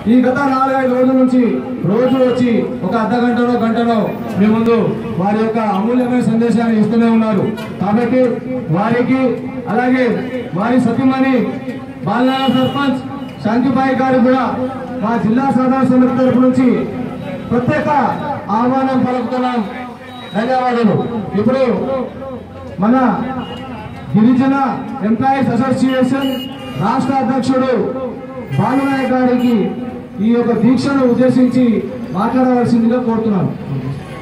ఈ గత నాలుగైదు రోజుల నుంచి రోజు వచ్చి ఒక అర్ధ గంటనో గంటనో మీ ముందు వారి యొక్క అమూల్యమైన సందేశాన్ని ఇస్తూనే ఉన్నారు కాబట్టి వారికి అలాగే వారి సతీమణి బాలనాల సర్పంచ్ శాంతిబాయి గారు కూడా మా జిల్లా సాధారణ సమితి తరపు నుంచి ప్రత్యేక ఆహ్వానం పలుకుతున్నాం ధన్యవాదాలు ఇప్పుడు మన గిరిజన ఎంప్లాయీస్ అసోసియేషన్ రాష్ట్ర అధ్యక్షుడు బాలునాయక్ గారికి ఈ యొక్క దీక్షను ఉద్దేశించి మాట్లాడవలసిందిగా కోరుతున్నాను